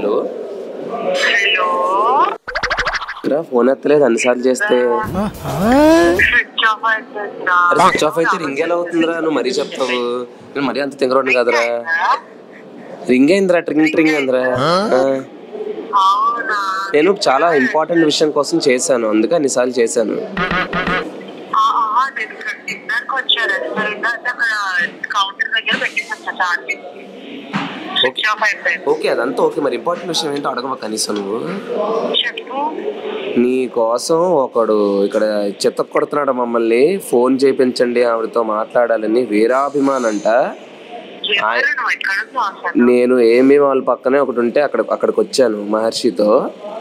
Hello hello రా phone ఎత్తలేదు అన్నిసార్లు చేస్తే స్విచ్ ఆఫ్ అవుతుందిరా అరే స్విచ్ ఆఫ్ అయితే రింగ్ ఎలా అవుతుందిరా నువ్వు మరీ చెప్తావు నేను మరీ అంత తింగరోడ్ని కాదురా రింగ్ అయిందిరా ట్రింగ్ ట్రింగ్ అయిందిరా ఆ. అవునా నేను చాలా ఇంపార్టెంట్ విషయం కోసం చేశాను అందుకే అన్నిసార్లు చేశాను ఆ, ఆ, నేను ఇక్కడ డిన్నర్కి వచ్చా రెస్టారెంట్ అంటే అక్కడ కౌంటర్ దగ్గర పెట్టేసి వచ్చా చార్జింగ్ స్విచ్ ఆఫ్ అయిపోయింది ఓకే అదంతా ఓకే మరి ఇంపార్టెంట్ విషయం ఏంటో అడగమా కనీసం నువ్వు చెప్పు నీ కోసం ఒకడు ఇక్కడ చెత్త కొడుతున్నాడు మమ్మల్ని ఫోన్ చేయించండి ఆవిడతో మాట్లాడాలని వీరాభిమాన్ అంట ఎవరు నువ్వు ఎక్కడ ఉన్నావు అసలు నేను ఏమి వాళ్ళ పక్కనే ఒకటి ఉంటే అక్కడ అక్కడికి వచ్చాను మహర్షితో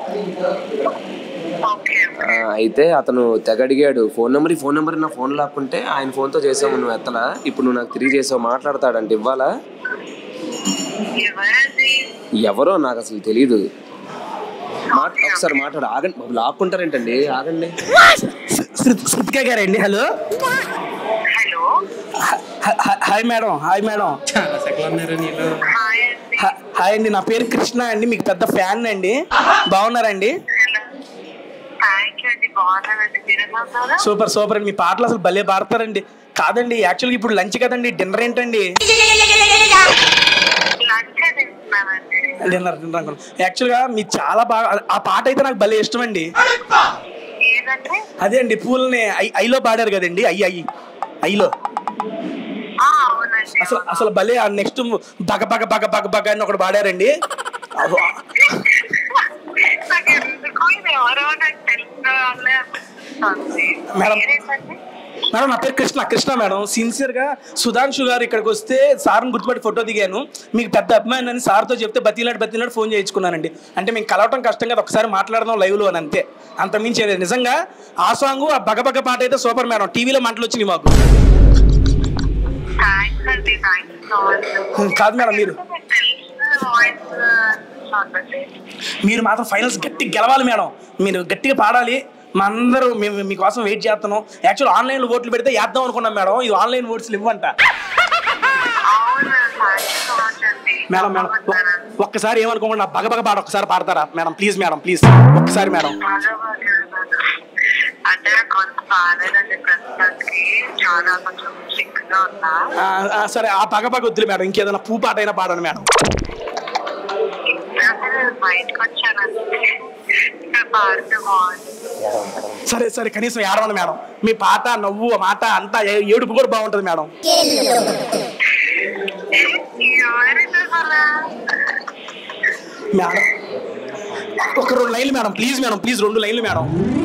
ఓకే ఆ, అయితే అతను తెగ అడిగాడు ఫోన్ నెంబర్ ఈ ఫోన్ నెంబర్ నా ఫోన్ లాక్కుంటే ఆయన ఫోన్తో చేసావు నువ్వు ఎత్తలా ఇప్పుడు నువ్వు నాకు తిరిగి చేసావు మాట్లాడతాడంటే ఇవ్వాలా ఎవరది ఎవరో నాకు అసలు తెలియదు మాట ఒకసారి మాట్లాడు ఆగండి బాబు, లాక్కుంటారేంటండి ఆగండి శృతిక గారండి హలో హలో హ- హ- hi madam hi madam hi అండి హ- హాయ్ అండి నా పేరు కృష్ణ అండి మీకు పెద్ద ఫ్యాన్ అండి బాగున్నారండి హలో థ్యాంక్ యూ అండి బాగున్నానండి మీరు ఎలా ఉన్నారా సూపర్ సూపర్ అండి మీ పాటలు అసలు భలే పాడతారండి కాదండి యాక్చువల్గా ఇప్పుడు లంచ్ కదండి డిన్నర్ ఏంటండి లంచ్ తింటున్నానండి డిన్నర్ డిన్నర్ అనుకున్నాను యాక్చువల్గా మీకు చాలా బాగా ఆ పాట అయితే నాకు భలే ఇష్టం అండి ఏదంటే అదే అండి పూలని ఐ- ఐలో పాడారు కదండి ఐ ఐ ఐలో ఆ, అవునండి అసలు అసలు భలే ఆ నెక్స్ట్ బగ బగ బగ బగ బగ అని ఒకటి పాడారండి అదో- నాకు ఎందుకో ఇది ఎవరో నాకు తెలిసిన వాళ్ళే అనిపిస్తుంది. మేడం. పేరేంటండి? మేడం నా పేరు కృష్ణ కృష్ణ మేడం సిన్సియర్ గా సుధాంశు గారు ఇక్కడికి వస్తే సార్ని గుర్తుపట్టి ఫోటో దిగాను మీకు పెద్ద అభిమాని అని సార్తో చెప్తే బతిలాడు బతిలాడు ఫోన్ చేయించుకున్నానండి అంటే మేము కలవటం కష్టం కదా ఒకసారి మాట్లాడదాం లైవ్ లో అని అంతే అంత మించి ఏం లేదు. నిజంగా ఆ సాంగ్ ఆ బగబగ పాట అయితే సూపర్ మేడం టీవీలో మంటలు వచ్చినాయి మాకు థ్యాంక్స్ అండి థ్యాంక్ యూ సో మచ్ కాదు మేడం మీరు నాకు తెలిసిన వాయిస్ చూడండి మీరు మాత్రం ఫైనల్స్ గట్టిగా గెలవాలి మేడం మీరు గట్టిగా పాడాలి మా అందరూ మేము మీకోసం వెయిట్ చేస్తున్నాం యాక్చువల్ ఆన్లైన్లో ఓట్లు పెడితే వేద్దాం అనుకున్నాం మేడం ఇది ఆన్లైన్ ఓట్స్ ఇవ్వంట అవును థ్యాంక్ యూ సో మచ్ అండి మేడం మేడం ఒక్- ఒక్కసారి ఏమనుకోకుండా నా బగబగ పాట ఒక్కసారి పాడతారా మేడం ప్లీజ్ మేడం ప్లీజ్ ఒక్కసారి మేడం బాగా బాగా అంటే నాకు కొంత బాగాలేదండి ప్రస్తుతానికి చాలా కొంచెం సిక్ గా ఉన్నా ఆ, ఆ, సరే ఆ పగపగ వద్దులే మేడం ఇంకేదైనా పూ పాట అయినా పాడండి మేడం అంటే నేను బయటకు వచ్చానండి ఇక్కడ పాడితే బాగుంది సరే సరే కనీసం ఏడవండి మేడం మీ పాట నవ్వు మాట అంతా ఏ- ఏడుపు కూడా బాగుంటుంది మేడం ఎవరిది అసలు మేడం ఒక రెండు లైన్లు మేడం ప్లీజ్ మేడం ప్లీజ్ రెండు లైన్లు మేడం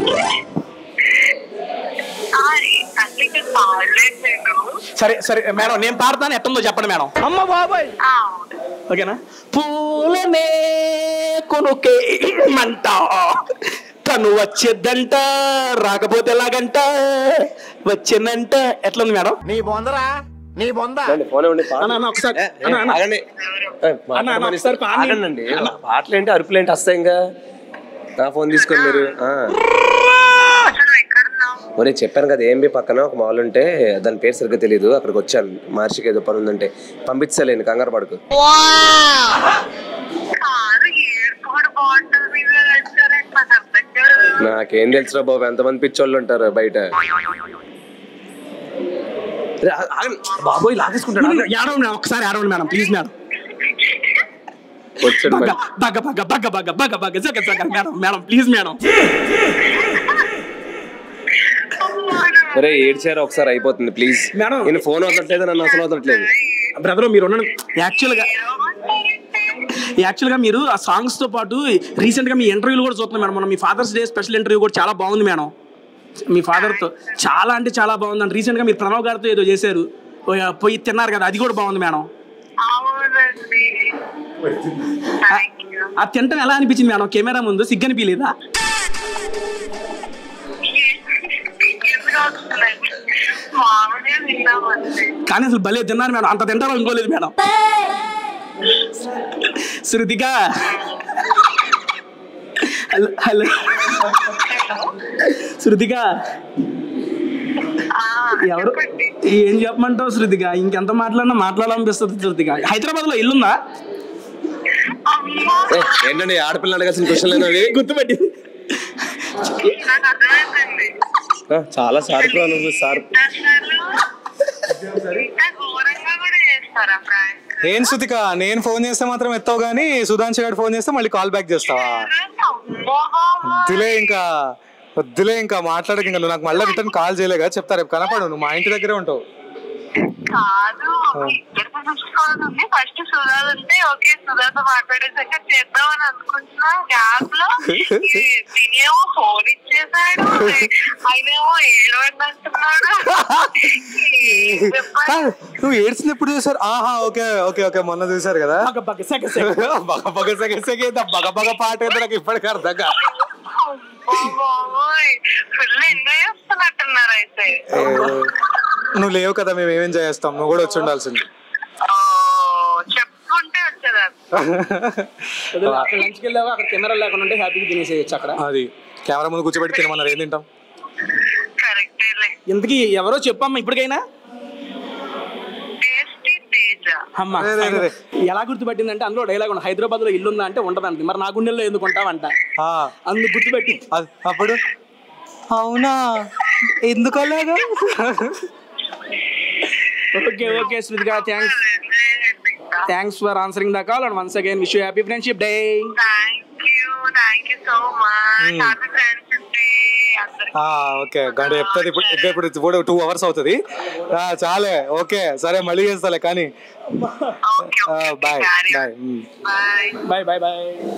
సారీ అసలు ఇక్కడ పాడలేదు నేను సరే సరే మేడం నేను పాడతాను ఎట్టుందో చెప్పండి మేడం అమ్మ బాబాయ్ ఆ, ఓకేనా పూలనే కొనుకే మంట తను వచ్చేద్దంట రాకపోతే ఎలాగంట వచ్చిందంట ఎట్లుంది మేడం నీ బొందరా నీ బొంద రండి, ఫోన్ ఇవ్వండి, పాట. అన్న, అన్న, ఒకసారి- ఏ, ఏ, అన్న, అన్న. ఆగండి. ఏ, మాట్లాడమని ఒకసారి పాడండి. ఆగండి పాటలు ఏంటి అరుపులు ఏంటి వస్తాయి ఇంకా నా ఫోన్ తీసుకొని మీరు ఆ. అసలు ఎక్కడున్నావు ఒరే చెప్పాను కదా ఏంబి పక్కన ఒక మాల్ ఉంటే దాని పేరు సరిగ్గా తెలియదు అక్కడికి వచ్చాను మహర్షికి ఏదో పని ఉందంటే పంపించలేను కంగారు పడకు కాదు ఏడుపు కూడా బాగుంటుంది మీద రెస్టారెంట్ నాకు అర్థం కాదు నాకేం తెలుసురా బాబు ఎంతమంది పిచ్చోళ్ళు ఉంటారు బయట రే, ఆ- ఆగండి. బాబోయ్ లాగేసుకుంటాడు ఆగండి. ఏడవండి మేడం ఒకసారి ఏడవండి మేడం ప్లీజ్ మేడం వచ్చాడు బగ్గ మరి. బగ్గ బగ్గ బగ్గ బగ్గ బగ్గ బగ్గ జగ జగ మేడం మేడం ప్లీజ్ మేడం ఒరే ఏడ్చారు ఒకసారి అయిపోతుంది ప్లీజ్ మేడం. నేను ఫోన్ వదలట్లేదు నన్ను అసలు వదలట్లేదు బ్రదర్ మీరు ఉన్న యాక్చువల్గా యాక్చువల్గా మీరు ఆ సాంగ్స్ తో పాటు రీసెంట్ గా మీ ఇంటర్వ్యూలు కూడా చూస్తున్నాం మేడం మనం మీ ఫాదర్స్ డే స్పెషల్ ఇంటర్వ్యూ కూడా చాలా బాగుంది మేడం మీ father తో చాలా అంటే చాలా బాగుంది రీసెంట్ గా మీరు ప్రణవ్ గారితో ఏదో చేశారు ఓ, పోయి తిన్నారు కదా అది కూడా బాగుంది మేడం అవునండి థ్యాంక్ యూ ఆ తింటం ఎలా అనిపించింది మేడం కెమెరా ముందు సిగ్గు అనిపించలేదా ఎందుకు వస్తున్నాయి మామూలుగా విన్నామండి కానీ అసలు భలే తిన్నారు మేడం అంత తింటారో ఇంకోలేదు madam Shruthika hello hello Shruthika ఆ, ఎవరు చెప్పండి. ఏం చెప్పమంటావు శృతిక ఇంకెంత మాట్లాడినా మాట్లాడాలనిపిస్తుంది శృతిక హైదరాబాద్ లో ఇల్లుందా ఆ, ఏ, ఏంటండి ఆడపిల్ల అడగాల్సిన క్వశ్చన్ అవి గుర్తుపెట్టి నాకు అర్థమైందండి ఆ, చాలా షార్ప్ రా నువ్వు షార్ప్ అసలు ఇంత ఘోరంగా కూడా చేస్తారా ప్రాంక్ ఏం శృతిక నేను ఫోన్ చేస్తే మాత్రం ఎత్తావు కానీ సుధాంశ్ గారు ఫోన్ చేస్తే మళ్ళీ కాల్ బ్యాక్ చేస్తావా వద్దులే ఇంకా వద్దులే ఇంకా మాట్లాడక ఇంకా నువ్వు నాకు మళ్ళీ రిటర్న్ కాల్ చేయలే కదా చెప్తా రేపు కనపడు నువ్వు మా ఇంటి దగ్గరే ఉంటావు కాదు ఇద్దరికి చూసుకోవాలని ఉంది ఫస్ట్ సుధాలు ఉంటే ఓకే సుధాతో మాట్లాడేసాక చేద్దామని అనుకుంటున్నా గ్యాప్ లో ఈ తినేమో ఫోన్ ఇచ్చేసాడు ఆయనేమో ఏడవండి అంటున్నాడు ఏం చెప్పాలి? కాదు, నువ్వు ఏడ్చింది ఎప్పుడు చూసారు ఆహా ఓకే ఓకే ఓకే మొన్న చూసారు కదా బగ బగ సెగ సెగ. బగ బగ సెగ సెగ ఏంది? ఆ బగ బగ పాట ఏందో నాకు ఇప్పటికీ అర్థం కాదు. ఫుల్ ఎంజాయ్ చేస్తున్నట్టున్నారు అయితే ఏ, నువ్వు లేవు కదా మేము ఏమేం చేస్తాం నువ్వు కూడా వచ్చి ఉండాల్సింది ఓ, చెప్పుకుంటే వచ్చేదాన్ని వదిలే, అక్కడ లంచ్కి వెళ్ళావా అక్కడ కెమెరా లేకుండా ఉంటే హ్యాపీగా తినేసేయచ్చు అక్కడ అది కెమెరా ముందు కూర్చోబెట్టి తినమన్నారు ఏం తింటాం కరెక్టేలే ఇంతకీ ఎవరో చెప్పమ్మా ఇప్పటికైనా టేస్టీ తేజ అమ్మా రే, రే, రే. ఎలా గుర్తుపెట్టిందంటే అందులో డైలాగ్ ఉంది హైదరాబాద్ లో ఇల్లు ఉందా అంటే ఉండదండి మరి నా గుండెల్లో ఎందుకు ఉంటావంట ఆ, అందుకు గుర్తుపెట్టి అది అప్పుడు అవునా ఎందుకు అలాగా ఓకే ఓకే శృతిగా thanks thanks for answering the call and once again wish you happy Friendship Day thank you thank you so much happy Friendship Day అందరికి ఆ, ఓకే గంట చెప్తుంది ఇప్పుడు ఇంకా ఇప్పుడు ఇప్పుడు టూ అవర్స్ అవుతుంది ఆ, చాలే ఓకే సరే మళ్ళీ చేస్తాలే కానీ okay okay bye bye bye bye bye bye bye